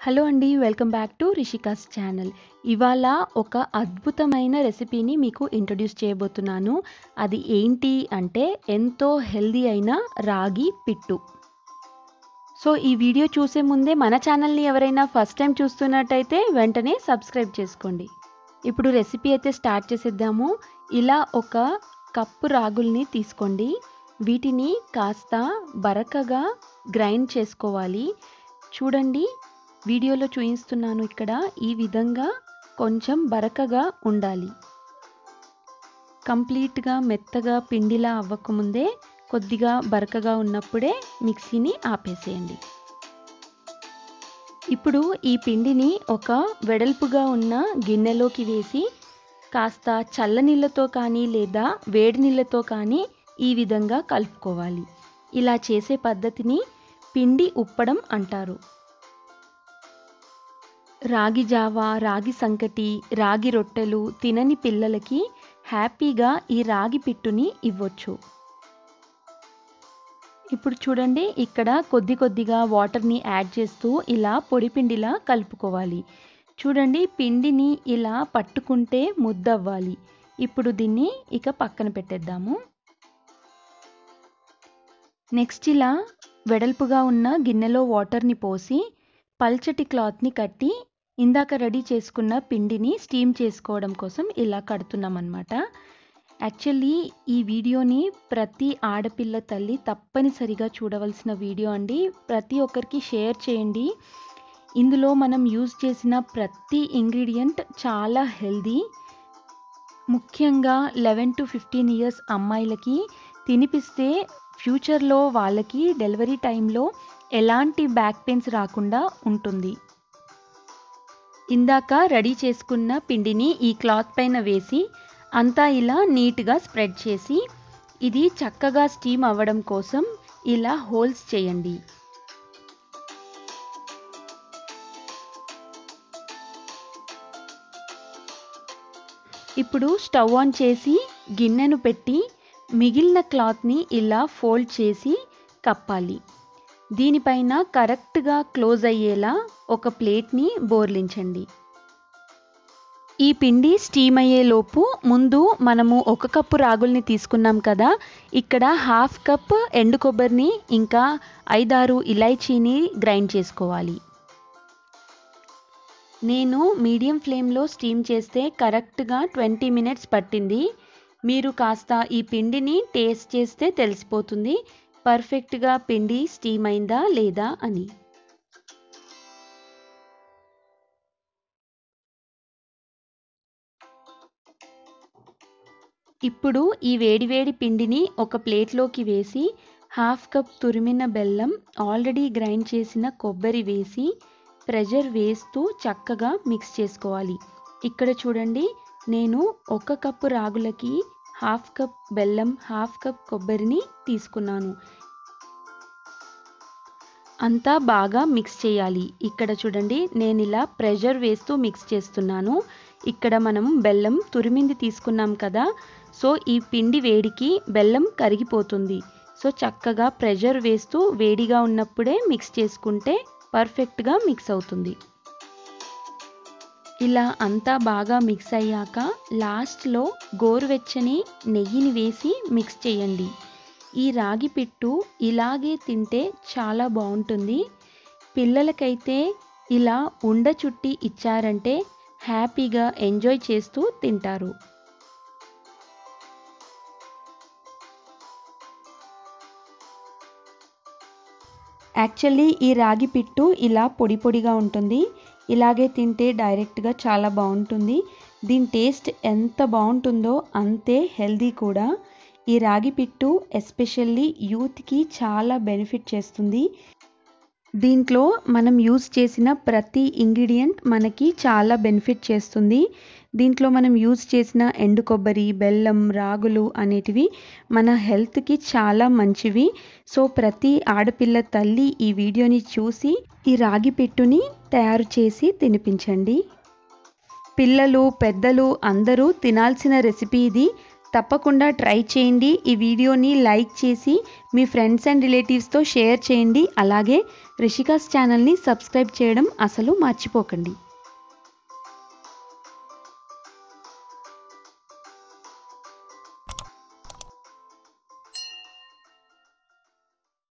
hello అండి welcome back to Rishika's channel ఇవాళ ఒక అద్భుతమైన రెసిపీని మీకు ఇంట్రొడ్యూస్ చేయబోతున్నాను అది ఏంటి అంటే ఎంతో హెల్దీ అయిన రాగి పిట్టు సో ఈ వీడియో చూసే ముందే మన ఛానల్ని ఎవరైనా ఫస్ట్ టైం చూస్తున్నట్టయితే వెంటనే సబ్స్క్రైబ్ చేసుకోండి ఇప్పుడు రెసిపీ అయితే స్టార్ట్ చేసేద్దాము ఇలా ఒక కప్పు రాగుల్ని తీసుకోండి వీటిని కాస్త బరకగా గ్రైండ్ చేసుకోవాలి చూడండి వీడియోలో చూపిస్తున్నాను ఇక్కడ ఈ విధంగా కొంచెం బరకగా ఉండాలి కంప్లీట్గా మెత్తగా పిండిలా అవ్వకముందే కొద్దిగా బరకగా ఉన్నప్పుడే మిక్సీని ఆపేసేయండి ఇప్పుడు ఈ పిండిని ఒక వెడల్పుగా ఉన్న గిన్నెలోకి వేసి కాస్త చల్లనీళ్ళతో కానీ లేదా వేడి నీళ్ళతో కానీ ఈ విధంగా కలుపుకోవాలి ఇలా చేసే పద్ధతిని పిండి ఉప్పడం అంటారు రాగి జావా రాగి సంకటి రాగి రొట్టెలు తినని పిల్లలకి హ్యాపీగా ఈ రాగి పిట్టుని ఇవ్వచ్చు ఇప్పుడు చూడండి ఇక్కడ కొద్ది కొద్దిగా వాటర్ని యాడ్ చేస్తూ ఇలా పొడి పిండిలా కలుపుకోవాలి చూడండి పిండిని ఇలా పట్టుకుంటే ముద్దవ్వాలి ఇప్పుడు దీన్ని ఇక పక్కన పెట్టేద్దాము నెక్స్ట్ ఇలా వెడల్పుగా ఉన్న గిన్నెలో వాటర్ని పోసి పల్చటి క్లాత్ని కట్టి ఇందాక రెడీ చేసుకున్న పిండిని స్టీమ్ చేసుకోవడం కోసం ఇలా కడుతున్నాం అనమాట యాక్చువల్లీ ఈ వీడియోని ప్రతి ఆడపిల్ల తల్లి తప్పనిసరిగా చూడవలసిన వీడియో అండి ప్రతి ఒక్కరికి షేర్ చేయండి ఇందులో మనం యూజ్ చేసిన ప్రతి ఇంగ్రీడియంట్ చాలా హెల్దీ ముఖ్యంగా లెవెన్ టు ఫిఫ్టీన్ ఇయర్స్ అమ్మాయిలకి తినిపిస్తే ఫ్యూచర్లో వాళ్ళకి డెలివరీ టైంలో ఎలాంటి బ్యాక్ పెయిన్స్ రాకుండా ఉంటుంది ఇందాక రెడీ చేసుకున్న పిండిని ఈ క్లాత్ పైన వేసి అంతా ఇలా నీట్గా స్ప్రెడ్ చేసి ఇది చక్కగా స్టీమ్ అవ్వడం కోసం ఇలా హోల్స్ చేయండి ఇప్పుడు స్టవ్ ఆన్ చేసి గిన్నెను పెట్టి మిగిలిన క్లాత్ని ఇలా ఫోల్డ్ చేసి కప్పాలి దీనిపైన కరెక్ట్గా క్లోజ్ అయ్యేలా ఒక ప్లేట్ని బోర్లించండి ఈ పిండి స్టీమ్ అయ్యేలోపు ముందు మనము ఒక కప్పు రాగుల్ని తీసుకున్నాం కదా ఇక్కడ హాఫ్ కప్ ఎండు కొబ్బరిని ఇంకా ఐదారు ఇలైచీని గ్రైండ్ చేసుకోవాలి నేను మీడియం ఫ్లేమ్లో స్టీమ్ చేస్తే కరెక్ట్గా ట్వంటీ మినిట్స్ పట్టింది మీరు కాస్త ఈ పిండిని టేస్ట్ చేస్తే తెలిసిపోతుంది పర్ఫెక్ట్గా పిండి స్టీమ్ అయిందా లేదా అని ఇప్పుడు ఈ వేడివేడి పిండిని ఒక ప్లేట్లోకి వేసి హాఫ్ కప్ తురిమిన బెల్లం ఆల్రెడీ గ్రైండ్ చేసిన కొబ్బరి వేసి ప్రెషర్ వేస్తూ చక్కగా మిక్స్ చేసుకోవాలి ఇక్కడ చూడండి నేను ఒక కప్పు రాగులకి హాఫ్ కప్ బెల్లం హాఫ్ కప్ కొబ్బరిని తీసుకున్నాను అంతా బాగా మిక్స్ చేయాలి ఇక్కడ చూడండి నేను ఇలా ప్రెషర్ వేస్తూ మిక్స్ చేస్తున్నాను ఇక్కడ మనం బెల్లం తురిమింది తీసుకున్నాం కదా సో ఈ పిండి వేడికి బెల్లం కరిగిపోతుంది సో చక్కగా ప్రెషర్ వేస్తూ వేడిగా ఉన్నప్పుడే మిక్స్ చేసుకుంటే పర్ఫెక్ట్గా మిక్స్ అవుతుంది ఇలా అంతా బాగా మిక్స్ అయ్యాక లాస్ట్లో గోరువెచ్చని నెయ్యిని వేసి మిక్స్ చేయండి ఈ రాగి పిట్టు ఇలాగే తింటే చాలా బాగుంటుంది పిల్లలకైతే ఇలా ఉండ చుట్టి ఇచ్చారంటే హ్యాపీగా ఎంజాయ్ చేస్తూ తింటారు యాక్చువల్లీ ఈ రాగి పిట్టు ఇలా పొడి పొడిగా ఉంటుంది ఇలాగే తింటే డైరెక్ట్గా చాలా బాగుంటుంది దీని టేస్ట్ ఎంత బాగుంటుందో అంతే హెల్దీ కూడా ఈ రాగి పిట్టు ఎస్పెషల్లీ యూత్కి చాలా బెనిఫిట్ చేస్తుంది దీంట్లో మనం యూజ్ చేసిన ప్రతి ఇంగ్రీడియంట్ మనకి చాలా బెనిఫిట్ చేస్తుంది దీంట్లో మనం యూజ్ చేసిన ఎండు కొబ్బరి బెల్లం రాగులు అనేటివి మన హెల్త్కి చాలా మంచివి సో ప్రతి ఆడపిల్ల తల్లి ఈ వీడియోని చూసి ఈ రాగి పిట్టుని తయారు చేసి తినిపించండి పిల్లలు పెద్దలు అందరూ తినాల్సిన రెసిపీ ఇది తప్పకుండా ట్రై చేయండి ఈ వీడియోని లైక్ చేసి మీ ఫ్రెండ్స్ అండ్ రిలేటివ్స్తో షేర్ చేయండి అలాగే రిషికాస్ ఛానల్ని సబ్స్క్రైబ్ చేయడం అసలు మర్చిపోకండి